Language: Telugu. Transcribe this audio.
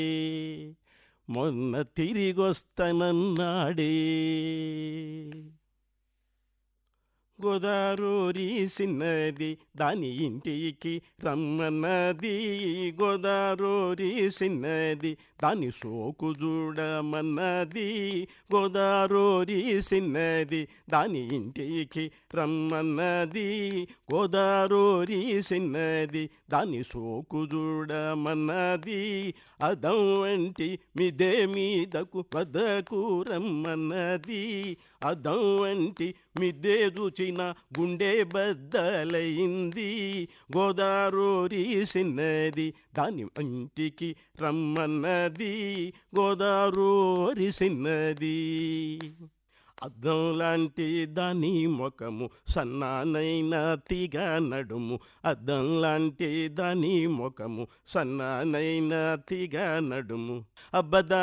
మొన్న తిరిగొస్తనన్నాడే గోదావరి సిన్నది దాని ఇంటికి రమ్మన్నది గోదావరి సిన్నది దాని సోకు చూడమన్నది గోదావరి సిన్నది దాని ఇంటికి రమ్మన్నది గోదావరి సిన్నది దాని సోకు చూడమన్నది అదం వంటి మిదే మీదకు వదకు రమ్మన్నది అదం వంటి మిద్దే రుచిన గుండె బద్దలైంది గోదావరి సిన్నది దాని ఇంటికి రమ్మన్నది గోదావరి సిన్నది అద్దం లాంటి దాని ముఖము సన్నానైన తీగ నడుము అద్దం లాంటి దాని ముఖము సన్నానైన తీగ నడుము అబ్బదా